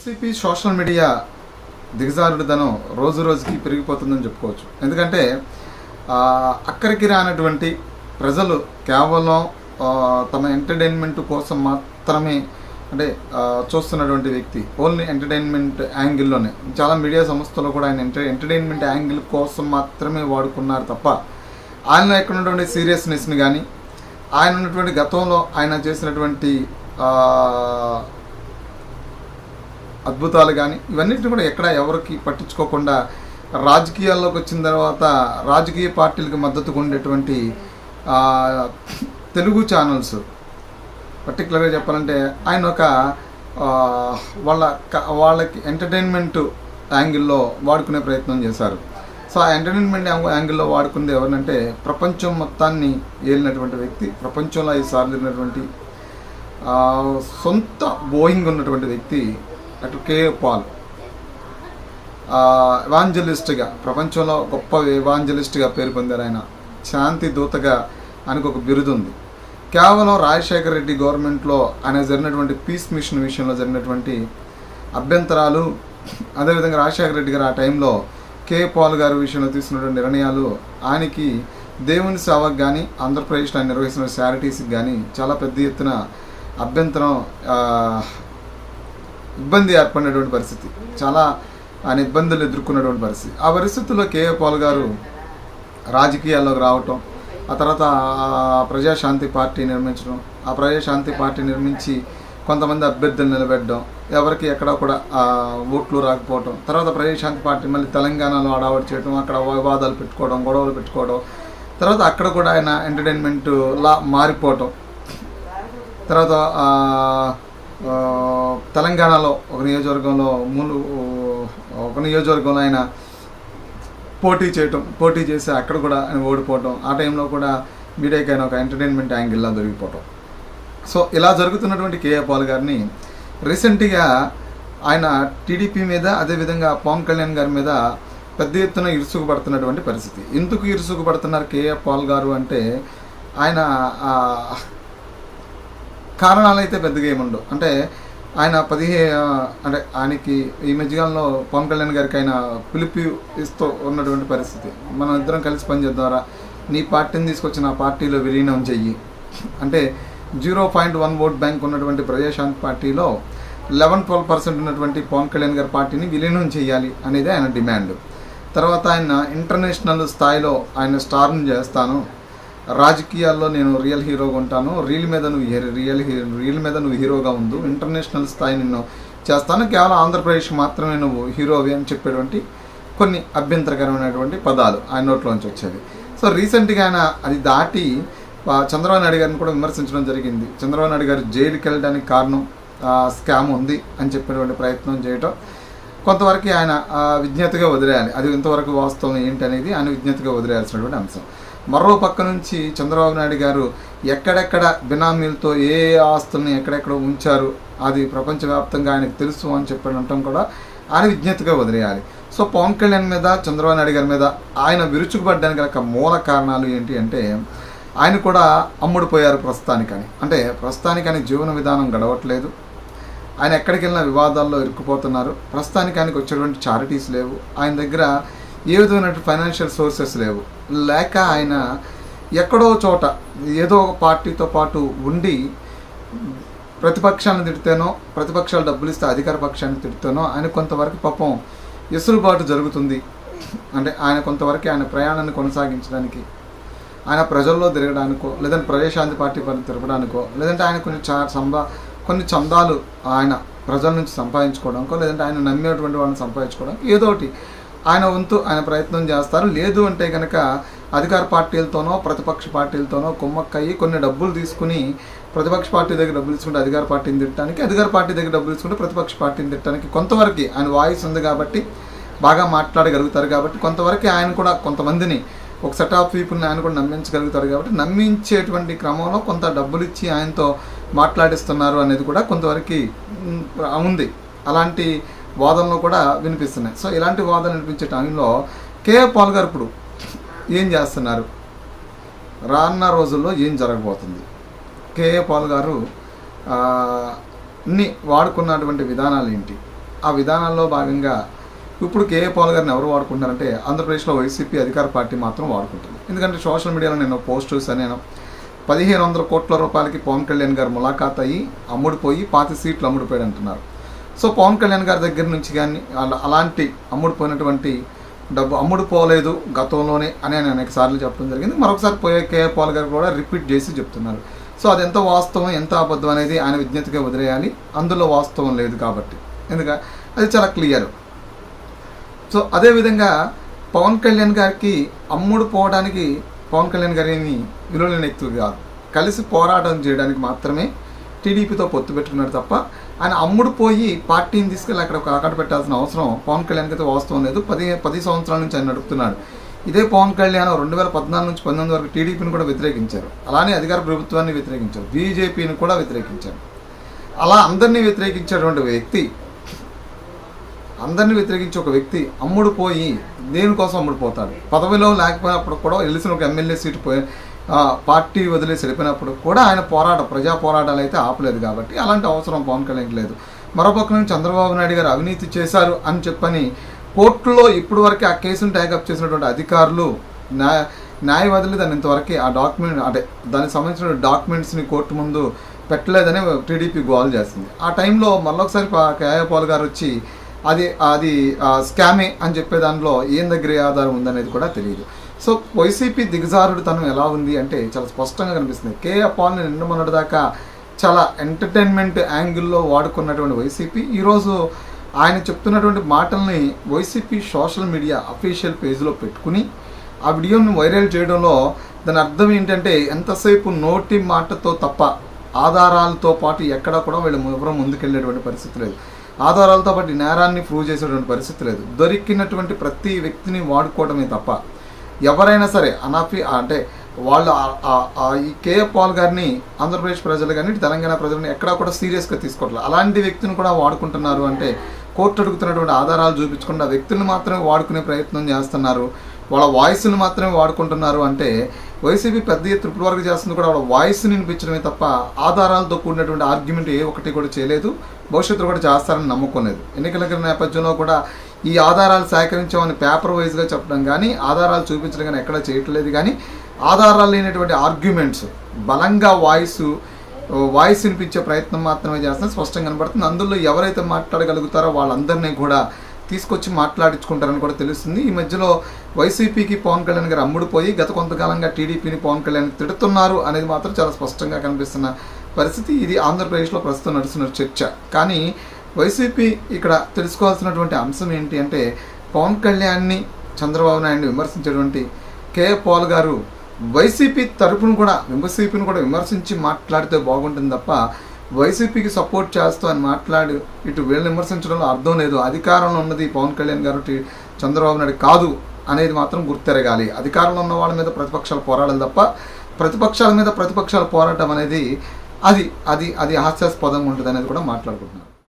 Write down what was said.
YCP social media దిగజారుడుదనం రోజు రోజుకి పెరిగిపోతుందని చెప్పుకోవచ్చు ఎందుకంటే ఆ, అక్కడికి రానటువంటి ప్రజలు కేవలం ఆ, తమ ఎంటర్టైన్మెంట్ కోసం మాత్రమే అంటే ఆ, చూస్తున్నటువంటి వ్యక్తి ఓన్లీ ఎంటర్టైన్మెంట్ యాంగిల్లోనే చాలా మీడియా సంస్థలు కూడా ఆయన ఎంటర్ ఎంటర్టైన్మెంట్ యాంగిల్ కోసం మాత్రమే వాడుకున్నారు తప్ప ఆయనలో ఎక్కడ ఉన్నటువంటి సీరియస్నెస్ని కానీ ఆయన ఉన్నటువంటి గతంలో ఆయన చేసినటువంటి ఆ, అద్భుతాలు కానీ ఇవన్నిటిని కూడా ఎక్కడ ఎవరికి పట్టించుకోకుండా రాజకీయాల్లోకి వచ్చిన తర్వాత రాజకీయ పార్టీలకు మద్దతుగా ఉండేటువంటి ఆ, తెలుగు ఛానల్స్ పర్టికులర్గా చెప్పాలంటే ఆయన ఒక ఆ, వాళ్ళ క- వాళ్ళకి ఎంటర్టైన్మెంట్ యాంగిల్లో వాడుకునే ప్రయత్నం చేశారు సో ఆ ఎంటర్టైన్మెంట్ యాంగ్- యాంగిల్లో వాడుకుంది ఎవరినంటే ప్రపంచం మొత్తాన్ని ఏలినటువంటి వ్యక్తి ప్రపంచంలో ఐదు సార్లు వెళ్ళినటువంటి ఆ, సొంత బోయింగ్ ఉన్నటువంటి వ్యక్తి అటు కే పాల్ ఎవాంజలిస్ట్గా ప్రపంచంలో గొప్ప ఎవాంజలిస్ట్గా పేరు పొందారు ఆయన శాంతి దూతగా ఆయనకు ఒక బిరుదు ఉంది కేవలం రాజశేఖర రెడ్డి గవర్నమెంట్లో ఆయన జరిగినటువంటి పీస్ మిషన్ విషయంలో జరిగినటువంటి అభ్యంతరాలు అదేవిధంగా రాజశేఖర రెడ్డి గారు ఆ టైంలో కే పాల్ గారి విషయంలో తీసుకున్నటువంటి నిర్ణయాలు ఆయనకి దేవుని సేవకు కానీ ఆంధ్రప్రదేశ్లో ఆయన నిర్వహిస్తున్న శారిటీస్కి కానీ చాలా పెద్ద ఎత్తున అభ్యంతరం ఆ, ఇబ్బంది ఏర్పడినటువంటి పరిస్థితి చాలా ఆయన ఇబ్బందులు ఎదుర్కొన్నటువంటి పరిస్థితి ఆ పరిస్థితుల్లో కేఏ పాల్ గారు రాజకీయాల్లోకి రావటం ఆ తర్వాత ఆ ప్రజాశాంతి పార్టీ నిర్మించడం ఆ ప్రజాశాంతి పార్టీ నిర్మించి కొంతమంది అభ్యర్థులు నిలబెట్టడం ఎవరికి ఎక్కడ కూడా ఆ, ఓట్లు రాకపోవడం తర్వాత ప్రజాశాంతి పార్టీ మళ్ళీ తెలంగాణలో అడావడి చేయడం అక్కడ వివాదాలు పెట్టుకోవడం గొడవలు పెట్టుకోవడం తర్వాత అక్కడ కూడా ఆయన ఎంటర్టైన్మెంట్ లా మారిపోవటం తర్వాత ఆ, ఆ, తెలంగాణలో ఒక నియోజకవర్గంలో మూడు ఒక నియోజకవర్గంలో ఆయన పోటీ చేయటం పోటీ చేసి అక్కడ కూడా ఆయన ఓడిపోవటం ఆ టైంలో కూడా మీడియాకి ఆయన ఒక ఎంటర్టైన్మెంట్ యాంగిల్లా దొరికిపోవటం సో ఇలా జరుగుతున్నటువంటి కేఏ పాల్ గారిని రీసెంట్గా ఆయన టీడీపీ మీద అదేవిధంగా పవన్ కళ్యాణ్ గారి మీద పెద్ద ఎత్తున ఇరుసుకు పడుతున్నటువంటి పరిస్థితి ఎందుకు ఇరుసుకు పడుతున్నారు కేఏ పాల్ గారు అంటే ఆయన ఆ, కారణాలు అయితే పెద్దగా ఏముండవు అంటే ఆయన పదిహే అంటే ఆయనకి ఈ మధ్యకాలంలో పవన్ కళ్యాణ్ గారికి ఆయన పిలుపు ఇస్తూ ఉన్నటువంటి పరిస్థితి మనం ఇద్దరం కలిసి పనిచేద్దారా నీ పార్టీని తీసుకొచ్చి నా పార్టీలో విలీనం చెయ్యి అంటే zero point one vote bank ఉన్నటువంటి ప్రజాశాంతి పార్టీలో లెవెన్ ట్వెల్వ్ పర్సెంట్ ఉన్నటువంటి పవన్ కళ్యాణ్ గారి పార్టీని విలీనం చేయాలి అనేది ఆయన డిమాండ్ తర్వాత ఆయన ఇంటర్నేషనల్ స్థాయిలో ఆయన స్టార్ని చేస్తాను రాజకీయాల్లో నేను రియల్ హీరోగా ఉంటాను రీల్ మీద నువ్వు హీ- రియల్ హీ- రీల్ మీద నువ్వు హీరోగా ఉండు ఇంటర్నేషనల్ స్థాయి నిన్ను చేస్తాను కేవలం ఆంధ్రప్రదేశ్ మాత్రమే నువ్వు హీరోవి అని చెప్పేటువంటి కొన్ని అభ్యంతరకరమైనటువంటి పదాలు ఆయన నోట్లోంచి వచ్చేవి సో రీసెంట్గా ఆయన అది దాటి ఆ, చంద్రబాబు నాయుడు గారిని కూడా విమర్శించడం జరిగింది చంద్రబాబు నాయుడు గారు జైలుకి వెళ్ళడానికి కారణం స్కామ్ ఉంది అని చెప్పేటువంటి ప్రయత్నం చేయటం కొంతవరకు ఆయన ఆ, విజ్ఞతగా వదిలేయాలి అది ఎంతవరకు వాస్తవం ఏంటి అనేది ఆయన విజ్ఞతగా వదిలేయాల్సినటువంటి అంశం మరో పక్క నుంచి చంద్రబాబు నాయుడు గారు ఎక్కడెక్కడ బినామీలతో ఏ ఏ ఆస్తుల్ని ఎక్కడెక్కడ ఉంచారు అది ప్రపంచవ్యాప్తంగా ఆయనకు తెలుసు అని చెప్పడం కూడా ఆయన విజ్ఞతగా వదిలేయాలి సో పవన్ కళ్యాణ్ మీద చంద్రబాబు నాయుడు గారి మీద ఆయన విరుచుకుపడడానికి గల మూల కారణాలు ఏంటి అంటే ఆయన కూడా అమ్ముడుపోయారు ప్రస్తుతానికని అంటే ప్రస్తుతానికని జీవన విధానం గడవట్లేదు ఆయన ఎక్కడికి వెళ్ళినా వివాదాల్లో ఇరుక్కుపోతున్నారు ప్రస్తుతానికి ఆయనకు వచ్చేటువంటి చారిటీస్ లేవు ఆయన దగ్గర ఏ విధమైన ఫైనాన్షియల్ సోర్సెస్ లేవు లేక ఆయన ఎక్కడో చోట ఏదో ఒక పార్టీతో పాటు ఉండి ప్రతిపక్షాలను తిడితేనో ప్రతిపక్షాలు డబ్బులు ఇస్తే అధికార పక్షాన్ని తిడితేనో ఆయన కొంతవరకు పాపం ఎసులుబాటు జరుగుతుంది అంటే ఆయన కొంతవరకు ఆయన ప్రయాణాన్ని కొనసాగించడానికి ఆయన ప్రజల్లో తిరగడానికో లేదంటే ప్రజాశాంతి పార్టీ పని తిరగడానికో లేదంటే ఆయన కొన్ని చా సంబా కొన్ని చందాలు ఆయన ప్రజల నుంచి సంపాదించుకోవడానికో లేదంటే ఆయన నమ్మేటువంటి వాళ్ళని సంపాదించుకోవడానికి ఏదో ఒకటి ఆయన వంతు ఆయన ప్రయత్నం చేస్తారు లేదు అంటే కనుక అధికార పార్టీలతోనో ప్రతిపక్ష పార్టీలతోనో కుమ్మక్కయ్యి కొన్ని డబ్బులు తీసుకుని ప్రతిపక్ష పార్టీ దగ్గర డబ్బులు తీసుకుంటే అధికార పార్టీని తిట్టడానికి అధికార పార్టీ దగ్గర డబ్బులు తీసుకుంటే ప్రతిపక్ష పార్టీని తిట్టడానికి కొంతవరకు ఆయన వాయిస్ ఉంది కాబట్టి బాగా మాట్లాడగలుగుతారు కాబట్టి కొంతవరకు ఆయన కూడా కొంతమందిని ఒక సెట్ ఆఫ్ పీపుల్ని ఆయన కూడా నమ్మించగలుగుతారు కాబట్టి నమ్మించేటువంటి క్రమంలో కొంత డబ్బులు ఇచ్చి ఆయనతో మాట్లాడిస్తున్నారు అనేది కూడా కొంతవరకు ఉమ్, ఉంది అలాంటి వాదనలు కూడా వినిపిస్తున్నాయి సో ఇలాంటి వాదనలు వినిపించే టైంలో కేఏ పాల్ గారు ఇప్పుడు ఏం చేస్తున్నారు రానున్న రోజుల్లో ఏం జరగబోతుంది కేఏ పాల్ గారు ఆ, ని వాడుకున్నటువంటి విధానాలు ఏంటి ఆ విధానాల్లో భాగంగా ఇప్పుడు కేఏ పాల్ గారిని ఎవరు వాడుకుంటున్నారంటే ఆంధ్రప్రదేశ్లో వైసీపీ అధికార పార్టీ మాత్రం వాడుకుంటుంది ఎందుకంటే సోషల్ మీడియాలో నేను పోస్ట్ చూసాను నేను పదిహేను వందల కోట్ల రూపాయలకి పవన్ కళ్యాణ్ గారు ములాఖాత్ అయ్యి అమ్ముడుపోయి పాతి సీట్లు అమ్ముడిపోయాడు అంటున్నారు సో పవన్ కళ్యాణ్ గారి దగ్గర నుంచి కానీ అలా అలాంటి అమ్ముడుపోయినటువంటి డబ్బు అమ్ముడు పోలేదు గతంలోనే అని ఆయన అనేక సార్లు చెప్పడం జరిగింది మరొకసారి పోయే కేఏ పాల్ గారు కూడా రిపీట్ చేసి చెప్తున్నారు సో అది ఎంత వాస్తవం ఎంత అబద్ధం అనేది ఆయన విజ్ఞతగా వదిలేయాలి అందులో వాస్తవం లేదు కాబట్టి ఎందుకంటే అది చాలా క్లియర్ సో అదేవిధంగా పవన్ కళ్యాణ్ గారికి అమ్ముడు పోవడానికి పవన్ కళ్యాణ్ గారి ఏమి విలువలేని వ్యక్తులు కాదు కలిసి పోరాటం చేయడానికి మాత్రమే టీడీపీతో పొత్తు పెట్టుకున్నాడు తప్ప ఆయన అమ్ముడు పోయి పార్టీని తీసుకెళ్ళి అక్కడ ఒక ఆకట పెట్టాల్సిన అవసరం పవన్ కళ్యాణ్కి అయితే వాస్తవం లేదు పది పది సంవత్సరాల నుంచి ఆయన నడుపుతున్నాడు ఇదే పవన్ కళ్యాణ్ రెండు వేల పద్నాలుగు నుంచి పంతొమ్మిది వరకు టీడీపీని కూడా వ్యతిరేకించారు అలానే అధికార ప్రభుత్వాన్ని వ్యతిరేకించారు బీజేపీని కూడా వ్యతిరేకించారు అలా అందరినీ వ్యతిరేకించేటువంటి వ్యక్తి అందరిని వ్యతిరేకించి ఒక వ్యక్తి అమ్ముడు పోయి దేనికోసం అమ్ముడు పోతాడు పదవిలో లేకపోయినప్పుడు కూడా వెళ్ళిసిన ఒక ఎమ్మెల్యే సీటు పోయి ఆ, పార్టీ వదిలేసి వెళ్ళిపోయినప్పుడు కూడా ఆయన పోరాట ప్రజా పోరాటాలు అయితే ఆపలేదు కాబట్టి అలాంటి అవసరం పవన్ కళ్యాణ్కి లేదు మరోపక్క నుంచి చంద్రబాబు నాయుడు గారు అవినీతి చేశారు అని చెప్పని కోర్టులో ఇప్పటి వరకు ఆ కేసును ట్యాకప్ చేసినటువంటి అధికారులు న్యాయ న్యాయవాదులు దాన్ని ఇంతవరకు ఆ డాక్యుమెంట్ అంటే దానికి సంబంధించిన డాక్యుమెంట్స్ని కోర్టు ముందు పెట్టలేదని టీడీపీ గోల్ చేస్తుంది ఆ టైంలో మళ్ళొకసారి పా- కేఏ పాల్ గారు వచ్చి అది అది స్కామే అని చెప్పే దానిలో ఏం దగ్గర ఏ ఆధారం ఉందనేది కూడా తెలియదు సో వైసీపీ దిగజారుడు తనం ఎలా ఉంది అంటే చాలా స్పష్టంగా కనిపిస్తుంది కేఏ పాల్ని నిన్న మొన్నటి దాకా చాలా ఎంటర్టైన్మెంట్ యాంగిల్లో వాడుకున్నటువంటి వైసీపీ ఈరోజు ఆయన చెప్తున్నటువంటి మాటల్ని వైసీపీ సోషల్ మీడియా అఫీషియల్ పేజ్లో పెట్టుకుని ఆ వీడియోని వైరల్ చేయడంలో దాని అర్థం ఏంటంటే ఎంతసేపు నోటి మాటతో తప్ప ఆధారాలతో పాటు ఎక్కడా కూడా వీళ్ళు ఎవరూ ముందుకెళ్ళేటువంటి పరిస్థితి లేదు ఆధారాలతో పాటు ఈ నేరాన్ని ప్రూవ్ చేసేటువంటి పరిస్థితి లేదు దొరికినటువంటి ప్రతి వ్యక్తిని వాడుకోవడమే తప్ప ఎవరైనా సరే అనాఫీ అంటే వాళ్ళు ఆ- ఆ- ఆ ఈ కేఏ పాల్ గారిని ఆంధ్రప్రదేశ్ ప్రజలు కానీ ఇటు తెలంగాణ ప్రజలను ఎక్కడా కూడా సీరియస్గా తీసుకోవట్లేదు అలాంటి వ్యక్తిని కూడా వాడుకుంటున్నారు అంటే కోర్టు అడుగుతున్నటువంటి ఆధారాలు చూపించకుండా వ్యక్తులను మాత్రమే వాడుకునే ప్రయత్నం చేస్తున్నారు వాళ్ళ వాయిస్ని మాత్రమే వాడుకుంటున్నారు అంటే వైసీపీ పెద్ద ఎత్తున ఇప్పటి వరకు చేస్తుంది కూడా వాళ్ళ వాయిస్ని వినిపించడమే తప్ప ఆధారాలతో కూడినటువంటి ఆర్గ్యుమెంట్ ఏ ఒకటి కూడా చేయలేదు భవిష్యత్తులో కూడా చేస్తారని నమ్మకం లేదు ఎన్నికల నేపథ్యంలో కూడా ఈ ఆధారాలు సేకరించామని పేపర్ వైజ్గా చెప్పడం కానీ ఆధారాలు చూపించడం కానీ ఎక్కడా చేయట్లేదు కానీ ఆధారాలు లేనటువంటి ఆర్గ్యుమెంట్స్ బలంగా వాయిస్ వాయిస్ వినిపించే ప్రయత్నం మాత్రమే చేస్తున్నారు స్పష్టంగా కనబడుతుంది అందులో ఎవరైతే మాట్లాడగలుగుతారో వాళ్ళందరినీ కూడా తీసుకొచ్చి మాట్లాడించుకుంటారని కూడా తెలుస్తుంది ఈ మధ్యలో వైసీపీకి పవన్ కళ్యాణ్ గారు అమ్ముడుపోయి గత కొంతకాలంగా టీడీపీని పవన్ కళ్యాణ్ తిడుతున్నారు అనేది మాత్రం చాలా స్పష్టంగా కనిపిస్తున్న పరిస్థితి ఇది ఆంధ్రప్రదేశ్లో ప్రస్తుతం నడుస్తున్న చర్చ కానీ వైసీపీ ఇక్కడ తెలుసుకోవాల్సినటువంటి అంశం ఏంటి అంటే పవన్ కళ్యాణ్ని చంద్రబాబు నాయుడిని విమర్శించేటువంటి కే పాల్ గారు వైసీపీ తరపును కూడా వైసీపీని కూడా విమర్శించి మాట్లాడితే బాగుంటుంది తప్ప వైసీపీకి సపోర్ట్ చేస్తూ అని మాట్లాడి ఇటు వీళ్ళని విమర్శించడంలో అర్థం లేదు అధికారంలో ఉన్నది పవన్ కళ్యాణ్ గారు టి- చంద్రబాబు నాయుడు కాదు అనేది మాత్రం గుర్తెరగాలి అధికారంలో ఉన్న వాళ్ళ మీద ప్రతిపక్షాలు పోరాడాలి తప్ప ప్రతిపక్షాల మీద ప్రతిపక్షాలు పోరాటం అనేది అది అది అది హాస్యాస్పదంగా ఉంటుంది అనేది కూడా మాట్లాడుకుంటున్నారు